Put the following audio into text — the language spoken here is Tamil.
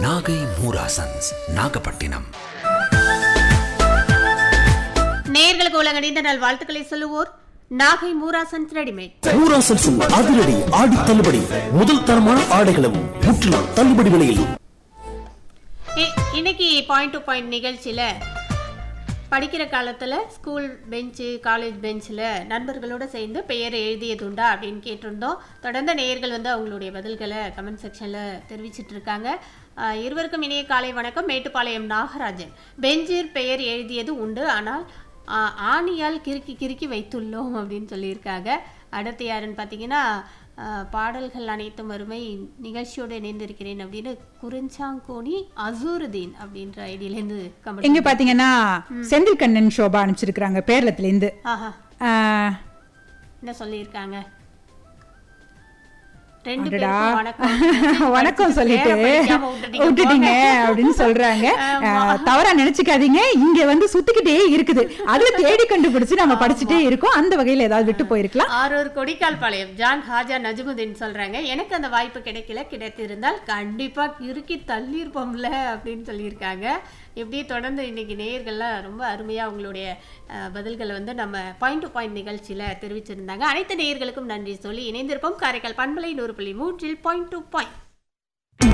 நாகை மூராசன்ஸ் நாகப்பட்டினம் நேயர்களுக்கு உலகணிந்த நல் வாழ்த்துக்களை சொல்லுவோர் நாகை மூராசன்ஸ் ரெடிமேட் ஊராசல்ஸின் அதிரடி ஆடி தள்ளுபடி முதல் தரமான ஆடைகளும் முற்றிலும் தள்ளுபடி விலையில் இ- இன்னைக்கு பாயிண்ட் டு பாயிண்ட் நிகழ்ச்சியில படிக்கிற காலத்துல ஸ்கூல் பெஞ்சு காலேஜ் பெஞ்சில் நண்பர்களோட சேர்ந்து பெயர் எழுதியதுண்டா அப்படின்னு கேட்டிருந்தோம் தொடர்ந்து நேயர்கள் வந்து அவங்களுடைய பதில்களை கமெண்ட் செக்ஷன்ல தெரிவிச்சிட்டு இருக்காங்க ஆஹ் இருவருக்கும் இனிய காலை வணக்கம் மேட்டுப்பாளையம் நாகராஜன் பெஞ்சில் பெயர் எழுதியது உண்டு ஆனால் ஆஹ் ஆணியால் கிறுக்கி கிறுக்கி வைத்துள்ளோம் அப்படின்னு சொல்லியிருக்காங்க அடுத்து யாருன்னு பார்த்தீங்கன்னா ஆஹ் பாடல்கள் அனைத்தும் அருமை நிகழ்ச்சியோடு இணைந்திருக்கிறேன் அப்படின்னு குறிஞ்சாங்கோணி அசூருதீன் அப்படின்ற ஐடியிலேருந்து கமெண்ட் இங்க பாத்தீங்கன்னா செந்தில் கண்ணன் சோபா அனுப்பிச்சிருக்காங்க பேரளத்துல இருந்து ஆஹா ஆஹ், என்ன சொல்லியிருக்காங்க ரெண்டு அடடா. பேருக்கும் வணக்கம் வணக்கம் சொல்லிட்டு பேரை படிக்காம விட்டுட்டீங்க விட்டுட்டீங்க போங்க. அப்படின்னு சொல்றாங்க ஆமா. ஆஹ், தவறா நினைச்சுக்காதீங்க இங்க வந்து சுத்திக்கிட்டே இருக்குது அதுல தேடி கண்டுபிடிச்சு நம்ம படிச்சுட்டே இருக்கோம் அந்த வகையில ஏதாவது விட்டு போயிருக்கலாம் ஆரூர் கொடிக்கால் பாளையம் ஜான் ஹாஜா நஜ்முதீன் சொல்றாங்க எனக்கு அந்த வாய்ப்பு கிடைக்கல கிடைத்திருந்தால் கண்டிப்பா இறுக்கி தள்ளியிருப்போம்ல அப்படின்னு சொல்லியிருக்காங்க இப்படியே தொடர்ந்து இன்னைக்கு நேயர்கள்லாம் ரொம்ப அருமையா உங்களுடைய அஹ், பதில்களை வந்து நம்ம பாயிண்ட் டு பாயிண்ட் நிகழ்ச்சியில தெரிவிச்சிருந்தாங்க அனைத்து நேயர்களுக்கும் நன்றி சொல்லி இணைந்திருப்போம் காரைக்கால் பண்பலை நூறு புள்ளி மூன்றில் பாயிண்ட் டு பாயிண்ட்